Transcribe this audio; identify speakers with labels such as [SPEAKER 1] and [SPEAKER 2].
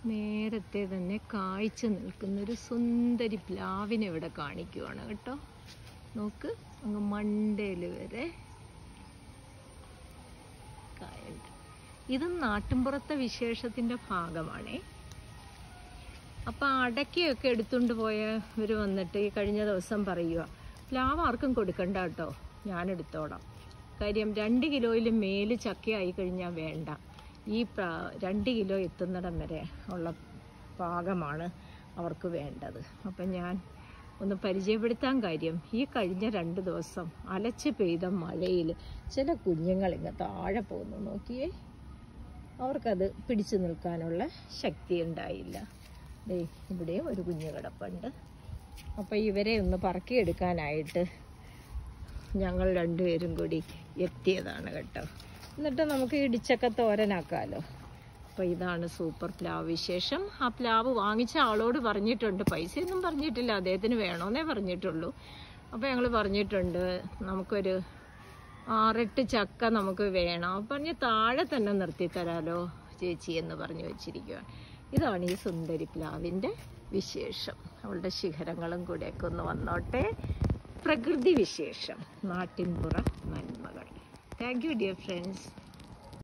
[SPEAKER 1] നേരത്തെ തന്നെ കായ്ച്ചു നിൽക്കുന്ന ഒരു സുന്ദരി പ്ലാവിനെ ഇവിടെ കാണിക്കുവാണ് കേട്ടോ നോക്ക് അങ്ങ് മണ്ടയിൽ വരെ കായുണ്ട് ഇതും നാട്ടിൻപുറത്തെ വിശേഷത്തിന്റെ ഭാഗമാണേ അപ്പൊ അടയ്ക്കയൊക്കെ എടുത്തുകൊണ്ട് പോയവർ വന്നിട്ട് ഈ കഴിഞ്ഞ ദിവസം പറയുക പ്ലാവ് ആർക്കും കൊടുക്കണ്ട കേട്ടോ ഞാൻ എടുത്തോളാം കാര്യം രണ്ട് കിലോയിൽ മേല് ചക്കയായി കഴിഞ്ഞാൽ വേണ്ട ഈ പ്രാ- രണ്ട് കിലോ എത്തുന്നിടം വരെ ഉള്ള പാകമാണ് അവർക്ക് വേണ്ടത് അപ്പം ഞാൻ ഒന്ന് പരിചയപ്പെടുത്താൻ കാര്യം ഈ കഴിഞ്ഞ രണ്ട് ദിവസം അലച്ച് പെയ്ത മഴയിൽ ചില കുഞ്ഞുങ്ങൾ ഇങ്ങ് താഴെ പോകുന്നു നോക്കിയേ അവർക്കത് പിടിച്ചു നിൽക്കാനുള്ള ശക്തി ഉണ്ടായില്ല ദേ ഇവിടെയും ഒരു കുഞ്ഞ് കിടപ്പുണ്ട് അപ്പോൾ ഇവരെ ഒന്ന് പറക്കിയെടുക്കാനായിട്ട് ഞങ്ങൾ രണ്ടുപേരും കൂടി എത്തിയതാണ് കേട്ടോ എന്നിട്ട് നമുക്ക് ഇടിച്ചൊക്കെ തോരനാക്കാമല്ലോ അപ്പോൾ ഇതാണ് സൂപ്പർ പ്ലാവ് വിശേഷം ആ പ്ലാവ് വാങ്ങിച്ച ആളോട് പറഞ്ഞിട്ടുണ്ട് പൈസയൊന്നും പറഞ്ഞിട്ടില്ല അദ്ദേഹത്തിന് വേണമെന്നേ പറഞ്ഞിട്ടുള്ളൂ അപ്പോൾ ഞങ്ങൾ പറഞ്ഞിട്ടുണ്ട് നമുക്കൊരു ആറെട്ട് ചക്ക നമുക്ക് വേണം അപ്പോൾ പറഞ്ഞ് താഴെ തന്നെ നിർത്തി തരാലോ ചേച്ചി എന്ന് പറഞ്ഞു വെച്ചിരിക്കുകയാണ് ഇതാണ് ഈ സുന്ദരി പ്ലാവിൻ്റെ വിശേഷം അവളുടെ ശിഖരങ്ങളും കൂടെയൊക്കെ ഒന്ന് വന്നോട്ടെ പ്രകൃതി വിശേഷം നാട്ടിൻപുറ നന്മകൾ താങ്ക് യു ഡിയർ ഫ്രണ്ട്സ്